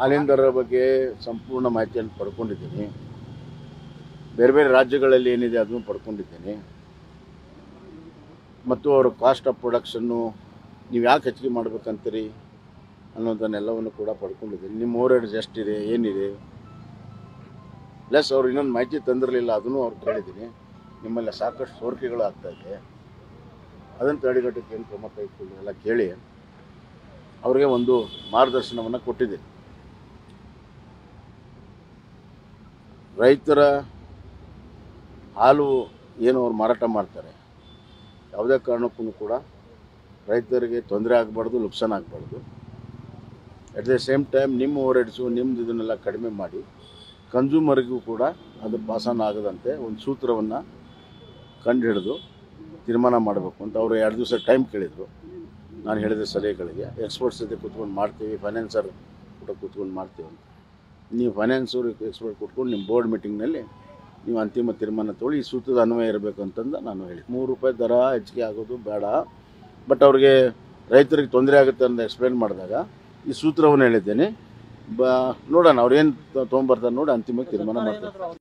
ಹಾಲಿನ ದರ ಬಗ್ಗೆ ಸಂಪೂರ್ಣ ಮಾಹಿತಿಯನ್ನು ಪಡ್ಕೊಂಡಿದ್ದೀನಿ ಬೇರೆ ಬೇರೆ ರಾಜ್ಯಗಳಲ್ಲಿ ಏನಿದೆ ಅದನ್ನು ಪಡ್ಕೊಂಡಿದ್ದೀನಿ ಮತ್ತು ಅವರ ಕಾಸ್ಟ್ ಆಫ್ ಪ್ರೊಡಕ್ಷನ್ನು ನೀವು ಯಾಕೆ ಹೆಚ್ಚಿಗೆ ಮಾಡ್ಬೇಕಂತೀರಿ ಅನ್ನೋದನ್ನೆಲ್ಲವನ್ನು ಕೂಡ ಪಡ್ಕೊಂಡಿದ್ದೀನಿ ನಿಮ್ಮ ಓವರ್ ಹೆಡ್ಸ್ ಎಷ್ಟಿದೆ ಏನಿದೆ ಪ್ಲಸ್ ಅವ್ರು ಇನ್ನೊಂದು ಮಾಹಿತಿ ತಂದಿರಲಿಲ್ಲ ಅದನ್ನು ಅವ್ರು ಕೇಳಿದ್ದೀನಿ ನಿಮ್ಮಲ್ಲಿ ಸಾಕಷ್ಟು ಸೋರಿಕೆಗಳು ಆಗ್ತಾ ಇದೆ ಅದನ್ನು ತಡೆಗಟ್ಟಕ್ಕೆ ಏನು ಕ್ರಮ ತೆಗೆದುಕೊಳ್ಳಿ ಎಲ್ಲ ಕೇಳಿ ಅವ್ರಿಗೆ ಒಂದು ಮಾರ್ಗದರ್ಶನವನ್ನು ಕೊಟ್ಟಿದ್ದೀನಿ ರೈತರ ಹಾಲು ಏನು ಅವ್ರು ಮಾರಾಟ ಮಾಡ್ತಾರೆ ಯಾವುದೇ ಕಾರಣಕ್ಕೂ ಕೂಡ ರೈತರಿಗೆ ತೊಂದರೆ ಆಗಬಾರ್ದು ನುಕ್ಸಾನ್ ಆಗಬಾರ್ದು ಅಟ್ ದ ಸೇಮ್ ಟೈಮ್ ನಿಮ್ಮ ಓವರ್ ಹೆಡ್ಸು ನಿಮ್ಮದು ಇದನ್ನೆಲ್ಲ ಕಡಿಮೆ ಮಾಡಿ ಕನ್ಸ್ಯೂಮರ್ಗೂ ಕೂಡ ಅದು ಪಾಸಾನ್ ಆಗದಂತೆ ಒಂದು ಸೂತ್ರವನ್ನು ಕಂಡು ಹಿಡಿದು ತೀರ್ಮಾನ ಮಾಡಬೇಕು ಅಂತ ಅವರು ಎರಡು ದಿವಸ ಟೈಮ್ ಕೇಳಿದರು ನಾನು ಹೇಳಿದ ಸಲಹೆಗಳಿಗೆ ಎಕ್ಸ್ಪರ್ಟ್ಸ್ ಜೊತೆ ಕೂತ್ಕೊಂಡು ಮಾಡ್ತೀವಿ ಫೈನಾನ್ಸರ್ ಕೂಡ ಕೂತ್ಕೊಂಡು ಮಾಡ್ತೀವಿ ಅಂತ ನೀವು ಫೈನಾನ್ಸರು ಎಕ್ಸ್ಪರ್ಟ್ ಕೂತ್ಕೊಂಡು ನಿಮ್ಮ ಬೋರ್ಡ್ ಮೀಟಿಂಗ್ನಲ್ಲಿ ನೀವು ಅಂತಿಮ ತೀರ್ಮಾನ ತೊಗೊಳ್ಳಿ ಈ ಸೂತ್ರದ ಅನ್ವಯ ಇರಬೇಕು ಅಂತಂದು ನಾನು ಹೇಳಿ ಮೂರು ರೂಪಾಯಿ ದರ ಹೆಚ್ಚಿಗೆ ಆಗೋದು ಬೇಡ ಬಟ್ ಅವ್ರಿಗೆ ರೈತರಿಗೆ ತೊಂದರೆ ಆಗುತ್ತೆ ಅಂತ ಎಕ್ಸ್ಪ್ಲೇನ್ ಮಾಡಿದಾಗ ಈ ಸೂತ್ರವನ್ನು ಹೇಳಿದ್ದೇನೆ ಬ ನೋಡೋಣ ಅವ್ರು ಏನು ತೊಗೊಂಬರ್ತಾರೆ ನೋಡಿ ಅಂತಿಮವಾಗಿ ತೀರ್ಮಾನ ಮಾಡ್ತಾರೆ